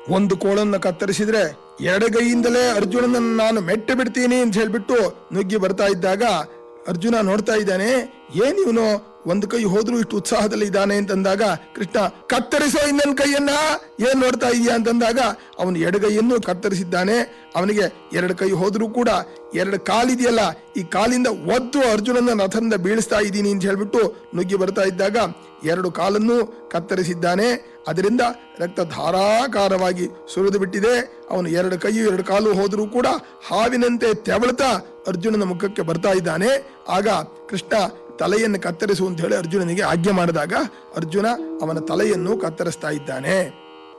ಒಂದು ಕೋಳನ್ನ ಕತ್ತರಿಸಿದ್ರೆ ಎಡಗೈಯಿಂದಲೇ ಅರ್ಜುನನನ್ನು ನಾನು ಮೆಟ್ಟ ಬಿಡ್ತೀನಿ ಅಂತ ಹೇಳ್ಬಿಟ್ಟು ನುಗ್ಗಿ ಬರ್ತಾ ಇದ್ದಾಗ ಅರ್ಜುನ ನೋಡ್ತಾ ಇದ್ದಾನೆ ಏನ್ ಇವನು ಒಂದು ಕೈ ಹೋದ್ರೂ ಇಷ್ಟು ಉತ್ಸಾಹದಲ್ಲಿ ಇದ್ದಾನೆ ಅಂತಂದಾಗ ಕೃಷ್ಣ ಕತ್ತರಿಸೋ ಇನ್ನೊಂದು ಕೈಯನ್ನ ಏನ್ ನೋಡ್ತಾ ಇದೀಯಾ ಅಂತಂದಾಗ ಅವನು ಎಡಗೈಯನ್ನು ಕತ್ತರಿಸಿದ್ದಾನೆ ಅವನಿಗೆ ಎರಡು ಕೈ ಹೋದ್ರೂ ಕೂಡ ಎರಡು ಕಾಲಿದೆಯಲ್ಲ ಈ ಕಾಲಿಂದ ಒದ್ದು ಅರ್ಜುನನ ರಥದಿಂದ ಬೀಳಿಸ್ತಾ ಇದ್ದೀನಿ ಅಂತ ಹೇಳ್ಬಿಟ್ಟು ನುಗ್ಗಿ ಬರ್ತಾ ಇದ್ದಾಗ ಎರಡು ಕಾಲನ್ನು ಕತ್ತರಿಸಿದ್ದಾನೆ ಅದರಿಂದ ರಕ್ತ ಧಾರಾಕಾರವಾಗಿ ಸುರಿದು ಬಿಟ್ಟಿದೆ ಅವನು ಎರಡು ಕೈ ಎರಡು ಕಾಲು ಹೋದರೂ ಕೂಡ ಹಾವಿನಂತೆ ತೆವಳ್ತಾ ಅರ್ಜುನನ ಮುಖಕ್ಕೆ ಬರ್ತಾ ಇದ್ದಾನೆ ಆಗ ಕೃಷ್ಣ ತಲೆಯನ್ನು ಕತ್ತರಿಸು ಅಂತ ಹೇಳಿ ಅರ್ಜುನನಿಗೆ ಆಜ್ಞೆ ಮಾಡಿದಾಗ ಅರ್ಜುನ ಅವನ ತಲೆಯನ್ನು ಕತ್ತರಿಸ್ತಾ ಇದ್ದಾನೆ